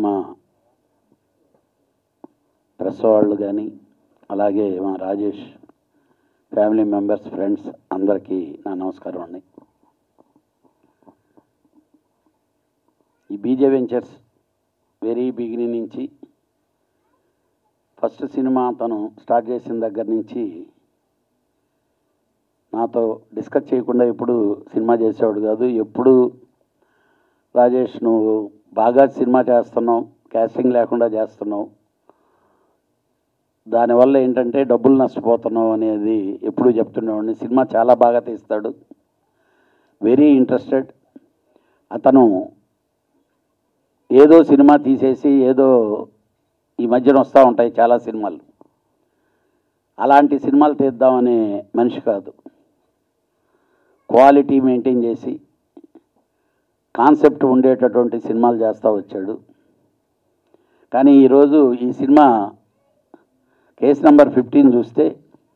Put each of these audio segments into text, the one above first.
మా ప్రెస్ వాళ్ళు కానీ అలాగే మా రాజేష్ ఫ్యామిలీ మెంబర్స్ ఫ్రెండ్స్ అందరికీ నా నమస్కారం అండి ఈ బీజే వెంచర్స్ వెరీ బిగినింగ్ నుంచి ఫస్ట్ సినిమా తను స్టార్ట్ చేసిన దగ్గర నుంచి నాతో డిస్కస్ చేయకుండా ఎప్పుడు సినిమా చేసేవాడు కాదు ఎప్పుడు రాజేష్ నువ్వు బాగా సినిమా చేస్తున్నావు క్యాస్టింగ్ లేకుండా చేస్తున్నావు దానివల్ల ఏంటంటే డబ్బులు నష్టపోతున్నావు అనేది ఎప్పుడు చెప్తుండేవాడిని సినిమా చాలా బాగా తీస్తాడు వెరీ ఇంట్రెస్టెడ్ అతను ఏదో సినిమా తీసేసి ఏదో ఈ మధ్యన వస్తూ ఉంటాయి చాలా సినిమాలు అలాంటి సినిమాలు తీద్దామనే మనిషి కాదు క్వాలిటీ మెయింటైన్ చేసి కాన్సెప్ట్ ఉండేటటువంటి సినిమాలు చేస్తూ వచ్చాడు కానీ ఈరోజు ఈ సినిమా కేసు నెంబర్ ఫిఫ్టీన్ చూస్తే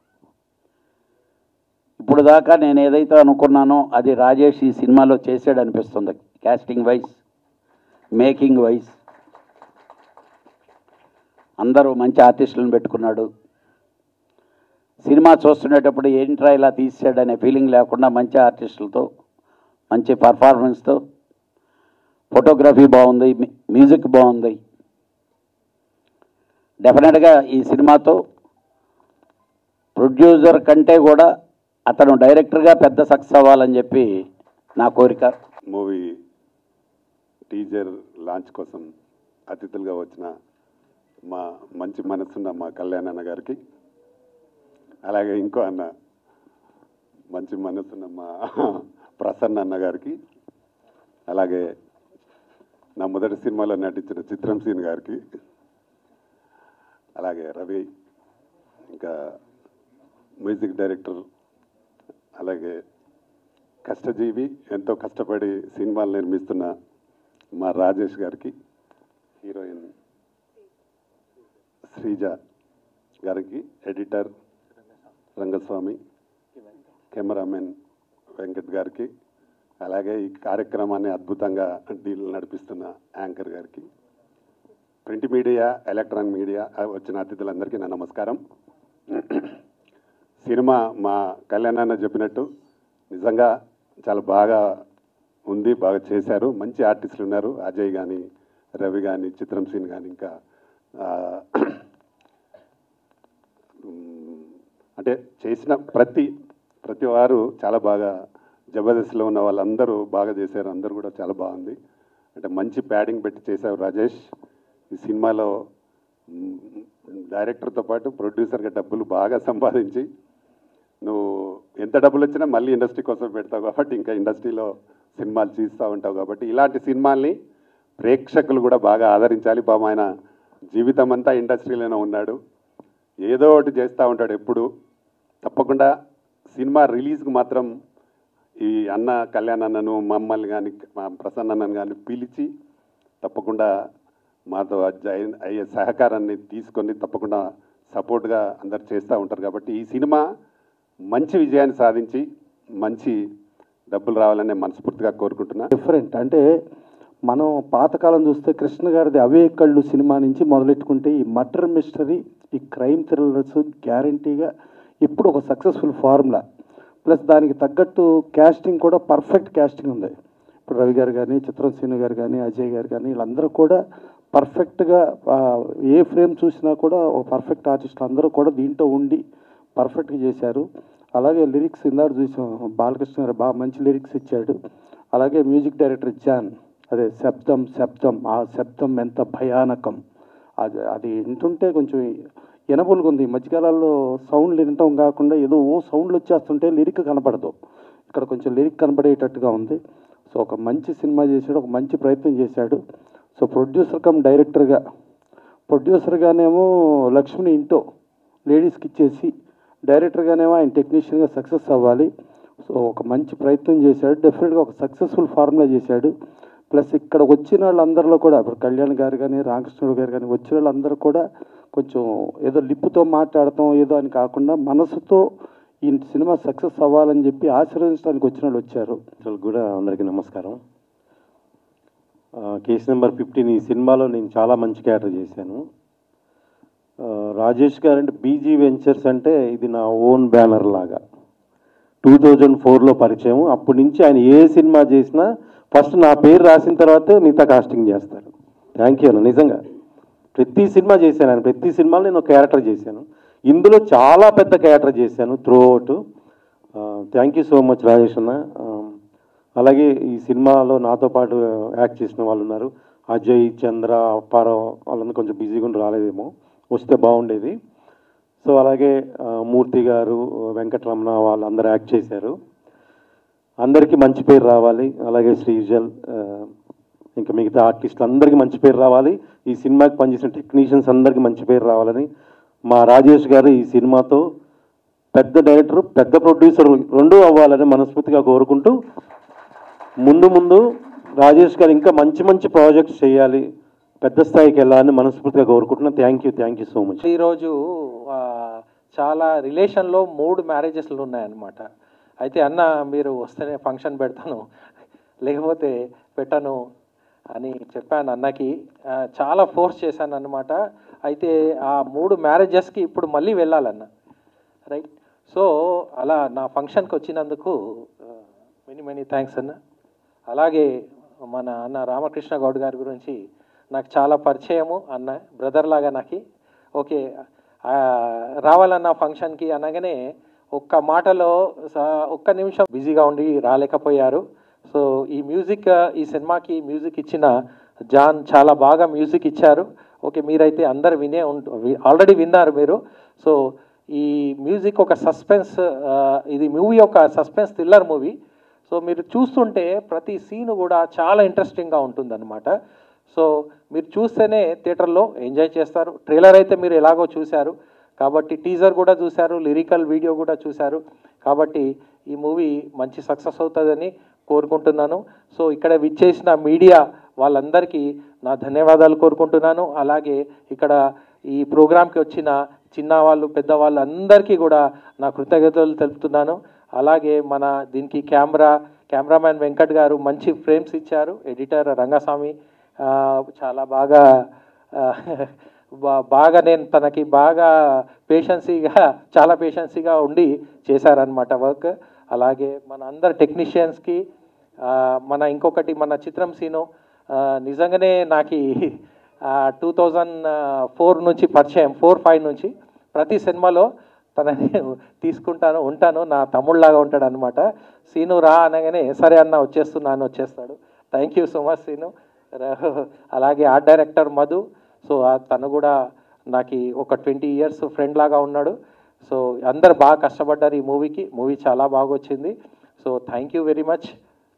ఇప్పుడు దాకా నేను ఏదైతే అనుకున్నానో అది రాజేష్ ఈ సినిమాలో చేశాడు అనిపిస్తుంది క్యాస్టింగ్ వైజ్ మేకింగ్ వైజ్ అందరూ మంచి ఆర్టిస్టులను పెట్టుకున్నాడు సినిమా చూస్తున్నప్పుడు ఏంట్రా ఇలా తీసాడనే ఫీలింగ్ లేకుండా మంచి ఆర్టిస్టులతో మంచి పర్ఫార్మెన్స్తో ఫోటోగ్రఫీ బాగుంది మ్యూ- మ్యూజిక్ బాగుంది డెఫినెట్గా ఈ సినిమాతో ప్రొడ్యూసర్ కంటే కూడా అతను డైరెక్టర్గా పెద్ద సక్సెస్ అవ్వాలని చెప్పి నా కోరిక మూవీ టీజర్ లాంచ్ కోసం అతిథులుగా వచ్చిన మా మంచి మనసున్న మా కళ్యాణ్ అన్న గారికి అలాగే ఇంకో అన్న మంచి మనసున్న మా ప్రసన్న అన్న గారికి అలాగే నా మొదటి సినిమాలో నటించిన చిత్రం సీన్ గారికి అలాగే రవి ఇంకా మ్యూజిక్ డైరెక్టర్ అలాగే కష్టజీవి ఎంతో కష్టపడి సినిమాలు నిర్మిస్తున్న మా రాజేష్ గారికి హీరోయిన్ శ్రీజ గారికి ఎడిటర్ రంగస్వామి కెమెరామెన్ వెంకట్ గారికి అలాగే ఈ కార్యక్రమాన్ని అద్భుతంగా డీల్ నడిపిస్తున్న యాంకర్ గారికి ప్రింట్ మీడియా ఎలక్ట్రానిక్ మీడియా వచ్చిన అతిథులందరికీ నా నమస్కారం సినిమా మా కళ్యాణ్ అన్న చెప్పినట్టు నిజంగా చాలా బాగా ఉంది బాగా చేశారు మంచి ఆర్టిస్టులు ఉన్నారు అజయ్ కానీ రవి కానీ చిత్రం సీన్ కానీ ఇంకా ఆ, ఉమ్, అంటే చేసిన ప్రతి ప్రతి వారు చాలా బాగా జబర్దస్త్లో ఉన్న వాళ్ళందరూ బాగా చేశారు అందరూ కూడా చాలా బాగుంది అంటే మంచి ప్యాడింగ్ పెట్టి చేశారు రాజేష్ ఈ సినిమాలో మ్, డైరెక్టర్తో పాటు ప్రొడ్యూసర్గా డబ్బులు బాగా సంపాదించి నువ్వు ఎంత డబ్బులు వచ్చినా మళ్ళీ ఇండస్ట్రీ కోసం పెడతావు కాబట్టి ఇంకా ఇండస్ట్రీలో సినిమాలు తీస్తూ ఉంటావు కాబట్టి ఇలాంటి సినిమాల్ని ప్రేక్షకులు కూడా బాగా ఆదరించాలి పాపం ఆయన జీవితం అంతా ఇండస్ట్రీలోనే ఉన్నాడు ఏదో ఒకటి చేస్తూ ఉంటాడు ఎప్పుడు తప్పకుండా సినిమా రిలీజ్కి మాత్రం ఈ అన్న కళ్యాణ్ అన్నను మమ్మల్ని కానీ మా ప్రసన్న అన్నను కానీ పిలిచి తప్పకుండా మాతో అజ్జ- అయ్యే సహకారాన్ని తీసుకొని తప్పకుండా సపోర్ట్గా అందరు చేస్తూ ఉంటారు కాబట్టి ఈ సినిమా మంచి విజయాన్ని సాధించి మంచి డబ్బులు రావాలని మనస్ఫూర్తిగా కోరుకుంటున్నా డిఫరెంట్ అంటే మనం పాతకాలం చూస్తే కృష్ణ గారిది అవే కళ్ళు సినిమా నుంచి మొదలెట్టుకుంటే ఈ మర్డర్ మిస్టరీ ఈ క్రైమ్ థ్రిల్లర్స్ గ్యారంటీగా ఇప్పుడు ఒక సక్సెస్ఫుల్ ఫార్ములా ప్లస్ దానికి తగ్గట్టు క్యాస్టింగ్ కూడా పర్ఫెక్ట్ క్యాస్టింగ్ ఉంది ఇప్పుడు రవి గారు కానీ చిత్రం శ్రీను గారు కానీ అజయ్ గారు కానీ వీళ్ళందరూ కూడా పర్ఫెక్ట్గా ఆ, ఏ ఫ్రేమ్ చూసినా కూడా ఒక పర్ఫెక్ట్ ఆర్టిస్టులు అందరూ కూడా దీంట్లో ఉండి పర్ఫెక్ట్గా చేశారు అలాగే లిరిక్స్ ఇందాక చూసాం బాలకృష్ణ గారు బాగా మంచి లిరిక్స్ ఇచ్చాడు అలాగే మ్యూజిక్ డైరెక్టర్ జాన్ అదే శబ్దం శబ్దం ఆ శబ్దం ఎంత భయానకం అది అది వింటుంటే కొంచెం ఎనబుల్గా ఉంది ఈ మధ్యకాలాల్లో సౌండ్లు వినటం కాకుండా ఏదో ఓ సౌండ్లు వచ్చేస్తుంటే లిరిక్ కనపడదు ఇక్కడ కొంచెం లిరిక్ కనపడేటట్టుగా ఉంది సో ఒక మంచి సినిమా చేశాడు ఒక మంచి ప్రయత్నం చేశాడు సో ప్రొడ్యూసర్ కమ్ డైరెక్టర్గా ప్రొడ్యూసర్గానేమో లక్ష్మిని ఇంటో లేడీస్కి ఇచ్చేసి డైరెక్టర్గానేమో ఆయన టెక్నీషియన్గా సక్సెస్ అవ్వాలి సో ఒక మంచి ప్రయత్నం చేశాడు డెఫినెట్గా ఒక సక్సెస్ఫుల్ ఫార్ములా చేశాడు ప్లస్ ఇక్కడ వచ్చిన వాళ్ళందరిలో కూడా ఇప్పుడు కళ్యాణ్ గారు కానీ రామకృష్ణుడు గారు కానీ వచ్చిన వాళ్ళందరూ కూడా కొంచెం ఏదో లిప్పుతో మాట్లాడతాం ఏదో అని కాకుండా మనసుతో ఈ సినిమా సక్సెస్ అవ్వాలని చెప్పి ఆశీర్వదించడానికి వచ్చిన వాళ్ళు వచ్చారు మిత్రులకు కూడా అందరికీ నమస్కారం కేసు నెంబర్ ఫిఫ్టీన్ ఈ సినిమాలో నేను చాలా మంచి క్యారెక్టర్ చేశాను ఆ, రాజేష్ గారు అంటే బీజీ వెంచర్స్ అంటే ఇది నా ఓన్ బ్యానర్ లాగా టూ థౌజండ్ ఫోర్లో పరిచయం అప్పటి నుంచి ఆయన ఏ సినిమా చేసినా ఫస్ట్ నా పేరు రాసిన తర్వాతే మిగతా కాస్టింగ్ చేస్తారు థ్యాంక్ యూ అన్న నిజంగా ప్రతి సినిమా చేశాను ఆయన ప్రతి సినిమాలో నేను ఒక క్యారెక్టర్ చేశాను ఇందులో చాలా పెద్ద క్యారెక్టర్ చేశాను throughout thank you so much Rajesh అన్న ఆ, అలాగే ఈ సినిమాలో నాతో పాటు యాక్ట్ చేసిన వాళ్ళు ఉన్నారు అజయ్ చంద్ర అప్పారావు వాళ్ళందరూ కొంచెం బిజీగా ఉండి రాలేదేమో వస్తే బాగుండేది సో అలాగే ఆ, మూర్తి గారు వెంకటరమణ వాళ్ళందరూ యాక్ట్ చేశారు అందరికీ మంచి పేరు రావాలి అలాగే శ్రీజల్ ఆ, ఇంకా మిగతా ఆర్టిస్టులు అందరికీ మంచి పేరు రావాలి ఈ సినిమాకి పనిచేసిన టెక్నీషియన్స్ అందరికీ మంచి పేరు రావాలని మా రాజేష్ గారు ఈ సినిమాతో పెద్ద డైరెక్టర్ పెద్ద ప్రొడ్యూసర్ రెండూ అవ్వాలని మనస్ఫూర్తిగా కోరుకుంటూ ముందు ముందు రాజేష్ గారు ఇంకా మంచి మంచి ప్రాజెక్ట్స్ చేయాలి పెద్ద స్థాయికి వెళ్ళాలని మనస్ఫూర్తిగా కోరుకుంటున్నాను thank you thank you so much ఈరోజు ఆ, చాలా రిలేషన్లో మూడు మ్యారేజెస్లు ఉన్నాయన్నమాట అయితే అన్న మీరు వస్తేనే ఫంక్షన్ పెడతాను లేకపోతే పెట్టను అని చెప్పాను అన్నకి ఆ, చాలా ఫోర్స్ చేశాను అన్నమాట అయితే ఆ మూడు మ్యారేజెస్కి ఇప్పుడు మళ్ళీ వెళ్ళాలన్న రైట్ సో అలా నా ఫంక్షన్కి వచ్చినందుకు మెనీ మెనీ థ్యాంక్స్ అన్న అలాగే మన అన్న రామకృష్ణ గౌడ్ గారి గురించి నాకు చాలా పరిచయము అన్న బ్రదర్ లాగా నాకు ఓకే ఆ, రావాలన్న ఫంక్షన్కి అనగానే ఒక్క మాటలో స- ఒక్క నిమిషం బిజీగా ఉండి రాలేకపోయారు సో ఈ మ్యూజిక్ ఈ సినిమాకి మ్యూజిక్ ఇచ్చిన జాన్ చాలా బాగా మ్యూజిక్ ఇచ్చారు ఓకే మీరైతే అందరు వినే ఉంటు ఆల్రెడీ విన్నారు మీరు సో ఈ మ్యూజిక్ ఒక సస్పెన్స్ ఇది మూవీ ఒక సస్పెన్స్ థ్రిల్లర్ మూవీ సో మీరు చూస్తుంటే ప్రతి సీన్ కూడా చాలా ఇంట్రెస్టింగ్గా ఉంటుందన్నమాట సో మీరు చూస్తేనే థియేటర్లో ఎంజాయ్ చేస్తారు ట్రైలర్ అయితే మీరు ఎలాగో చూశారు కాబట్టి టీజర్ కూడా చూశారు లిరికల్ వీడియో కూడా చూశారు కాబట్టి ఈ మూవీ మంచి సక్సెస్ అవుతుందని కోరుకుంటున్నాను సో ఇక్కడ విచ్చేసిన మీడియా వాళ్ళందరికీ నా ధన్యవాదాలు కోరుకుంటున్నాను అలాగే ఇక్కడ ఈ ప్రోగ్రాంకి వచ్చిన చిన్న వాళ్ళు పెద్దవాళ్ళు అందరికీ కూడా నా కృతజ్ఞతలు తెలుపుతున్నాను అలాగే మన దీనికి కెమెరా కెమెరామ్యాన్ వెంకట్ గారు మంచి ఫ్రేమ్స్ ఇచ్చారు ఎడిటర్ రంగస్వామి ఆ, చాలా బాగా ఆ, బా- బాగా నేను తనకి బాగా పేషెన్సీగా చాలా పేషెన్సీగా ఉండి చేశారనమాట వర్క్ అలాగే మన అందరు టెక్నీషియన్స్కి మన ఇంకొకటి మన చిత్రం సీను ఆ, నిజంగానే నాకు టూ థౌజండ్ ఫోర్ నుంచి పరిచయం ఫోర్ ఫైవ్ నుంచి ప్రతి సినిమాలో తనని తీసుకుంటాను ఉంటాను నా తమ్ముళ్ళలాగా ఉంటాడు అనమాట సీను రా అనగానే సరే అన్న వచ్చేస్తున్నాను వచ్చేస్తాడు thank you so much Seenu ర- అలాగే ఆర్ట్ డైరెక్టర్ మధు సో ఆ- తను కూడా నాకు ఒక ట్వంటీ ఇయర్స్ ఫ్రెండ్ లాగా ఉన్నాడు సో అందరు బాగా కష్టపడ్డారు ఈ మూవీకి మూవీ చాలా బాగా వచ్చింది so thank you very much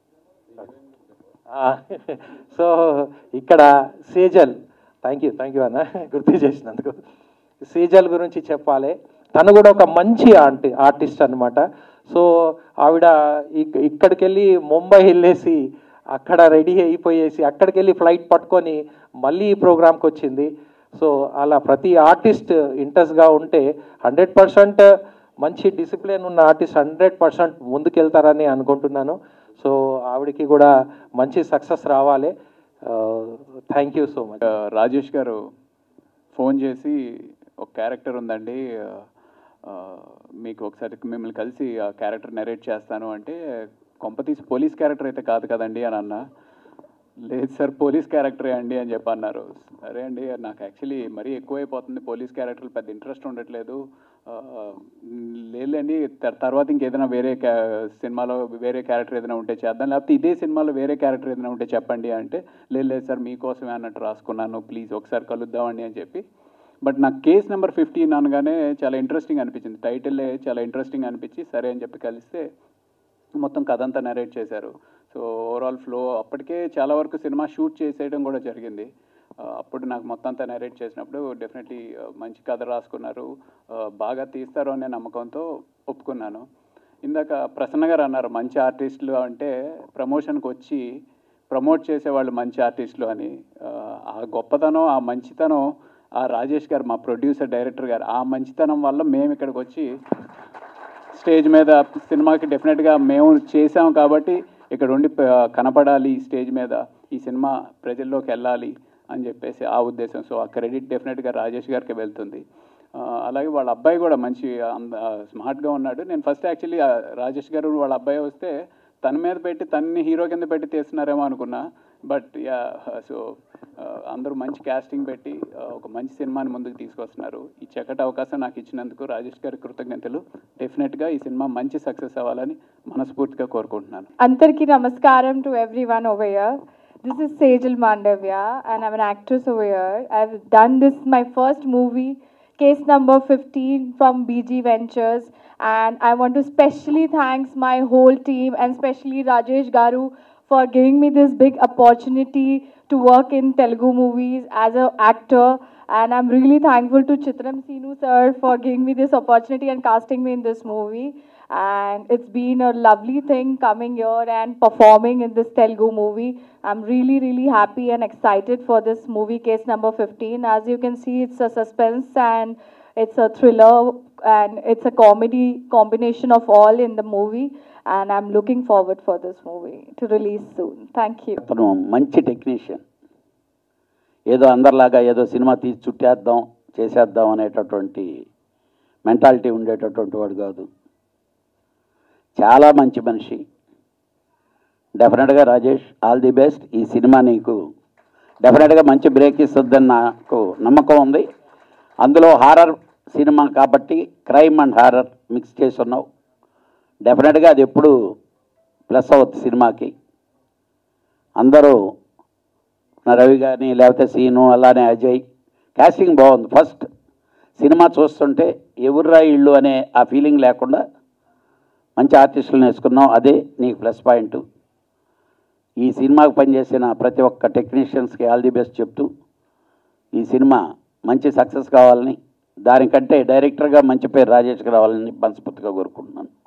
so ఇక్కడ Sejal thank you thank you అన్న గుర్తు చేసినందుకు సేజల్ గురించి చెప్పాలి తను కూడా ఒక మంచి ఆంటి ఆర్టిస్ట్ అన్నమాట సో ఆవిడ ఇక్- ఇక్కడికి వెళ్ళి ముంబై వెళ్ళేసి అక్కడ రెడీ అయిపోయేసి అక్కడికి వెళ్ళి ఫ్లైట్ పట్టుకొని మళ్ళీ ఈ ప్రోగ్రామ్కి వచ్చింది సో అలా ప్రతి ఆర్టిస్ట్ ఇంట్రెస్ట్గా ఉంటే హండ్రెడ్ పర్సెంట్ మంచి డిసిప్లిన్ ఉన్న ఆర్టిస్ట్ హండ్రెడ్ పర్సెంట్ ముందుకెళ్తారని అనుకుంటున్నాను సో ఆవిడకి కూడా మంచి సక్సెస్ రావాలి థ్యాంక్ యూ సో మచ్ ఆ, రాజేష్ గారు ఫోన్ చేసి ఒక క్యారెక్టర్ ఉందండి ఆ, ఆ, మీకు ఒకసారి మిమ్మల్ని కలిసి ఆ క్యారెక్టర్ నెరేట్ చేస్తాను అంటే కొంపతీసి పోలీస్ క్యారెక్టర్ అయితే కాదు కదండి అని అన్నా లేదు సార్ పోలీస్ క్యారెక్టరే అండి అని చెప్పి అన్నారు సరే అండి నాకు యాక్చువల్లీ మరీ ఎక్కువైపోతుంది పోలీస్ క్యారెక్టర్లు పెద్ద ఇంట్రెస్ట్ ఉండట్లేదు ఆ, లేదండి త- తర్వాత ఇంకేదైనా వేరే క్యా సినిమాలో వేరే క్యారెక్టర్ ఏదైనా ఉంటే చేద్దాం లేకపోతే ఇదే సినిమాలో వేరే క్యారెక్టర్ ఏదైనా ఉంటే చెప్పండి అంటే లేదు లేదు సార్ మీకోసమే అన్నట్టు రాసుకున్నాను ప్లీజ్ ఒకసారి కలుద్దామండి అని చెప్పి బట్ నాకు కేస్ నెంబర్ ఫిఫ్టీన్ అనగానే చాలా ఇంట్రెస్టింగ్ అనిపించింది టైటిల్లే చాలా ఇంట్రెస్టింగ్ అనిపించి సరే అని చెప్పి కలిస్తే మొత్తం కథ అంతా నరేట్ చేశారు సో ఓవరాల్ ఫ్లో అప్పటికే చాలా వరకు సినిమా షూట్ చేసేయడం కూడా జరిగింది ఆ, అప్పుడు నాకు మొత్తం అంతా నరేట్ చేసినప్పుడు డెఫినెట్లీ మంచి కథ రాసుకున్నారు ఆ, బాగా తీస్తారు అనే నమ్మకంతో ఒప్పుకున్నాను ఇందాక ప్రసన్న గారు అన్నారు మంచి ఆర్టిస్టులు అంటే ప్రమోషన్కి వచ్చి ప్రమోట్ చేసేవాళ్ళు మంచి ఆర్టిస్టులు అని ఆ, ఆ గొప్పతనం ఆ మంచితనం ఆ రాజేష్ గారు మా ప్రొడ్యూసర్ డైరెక్టర్ గారు ఆ మంచితనం వల్ల మేము ఇక్కడికి వచ్చి స్టేజ్ మీద సినిమాకి డెఫినెట్గా మేము చేసాం కాబట్టి ఇక్కడ ఉండి ప- కనపడాలి ఈ స్టేజ్ మీద ఈ సినిమా ప్రజల్లోకి వెళ్ళాలి అని చెప్పేసి ఆ ఉద్దేశం సో ఆ క్రెడిట్ డెఫినెట్గా రాజేష్ గారికి వెళ్తుంది ఆ, అలాగే వాళ్ళ అబ్బాయి కూడా మంచి అంద- స్మార్ట్గా ఉన్నాడు నేను ఫస్ట్ యాక్చువల్లీ రాజేష్ గారు వాళ్ళ అబ్బాయి వస్తే తన మీద పెట్టి తన్ని హీరో కింద పెట్టి తీస్తున్నారేమో అనుకున్నా బట్ యా సో అందరూ మంచి క్యాస్టింగ్ పెట్టి ఆ, ఒక మంచి సినిమాని ముందుకు తీసుకొస్తున్నారు ఈ చక్కటి అవకాశం నాకు ఇచ్చినందుకు రాజేష్ గారి కృతజ్ఞతలు డెఫినెట్గా ఈ సినిమా మంచి సక్సెస్ అవ్వాలని మనస్ఫూర్తిగా కోరుకుంటున్నాను Antarki Namaskaram to everyone over here. This is Sejal Mandavya, and I'm an actress over here. I've done this my first movie, case number 15 from BG Ventures, and I want to specially thanks my whole team and especially Rajesh Garu for giving me this big opportunity to work in Telugu movies as an actor. And I'm really thankful to Chitram Sinu sir for giving me this opportunity and casting me in this movie. And it's been a lovely thing coming here and performing in this Telugu movie. I'm really, really happy and excited for this movie, case number 15. As you can see, it's a suspense and it's a thriller and it's a comedy combination of all in the movie. And I'm looking forward for this movie to release soon. Thank you. అతను మంచి technician ఏదో అందరిలాగా ఏదో cinema తీసి చుట్టేద్దాం చేసేద్దాం అనేటటువంటి mentality ఉండేటటువంటి వాడు కాదు చాలా మంచి మనిషి డెఫినెట్గా రాజేష్ ఆల్ ది బెస్ట్ ఈ సినిమా నీకు డెఫినెట్గా మంచి బ్రేక్ ఇస్తుందని నాకు నమ్మకం ఉంది అందులో హారర్ సినిమా కాబట్టి క్రైమ్ అండ్ హారర్ మిక్స్ చేసి ఉన్నావు డెఫినెట్గా అది ఎప్పుడు ప్లస్ అవుతుంది సినిమాకి అందరూ నా రవి కానీ లేకపోతే సీను అలానే అజయ్ కాస్టింగ్ బాగుంది ఫస్ట్ సినిమా చూస్తుంటే ఎవర్రా ఇళ్ళు అనే ఆ ఫీలింగ్ లేకుండా మంచి ఆర్టిస్టులను వేసుకున్నాం అదే నీకు ప్లస్ పాయింట్ ఈ సినిమాకు పనిచేసిన ప్రతి ఒక్క టెక్నీషియన్స్కి ఆల్ ది బెస్ట్ చెప్తూ ఈ సినిమా మంచి సక్సెస్ కావాలని దానికంటే డైరెక్టర్గా మంచి పేరు రాజేష్కి రావాలని మనస్ఫూర్తిగా కోరుకుంటున్నాను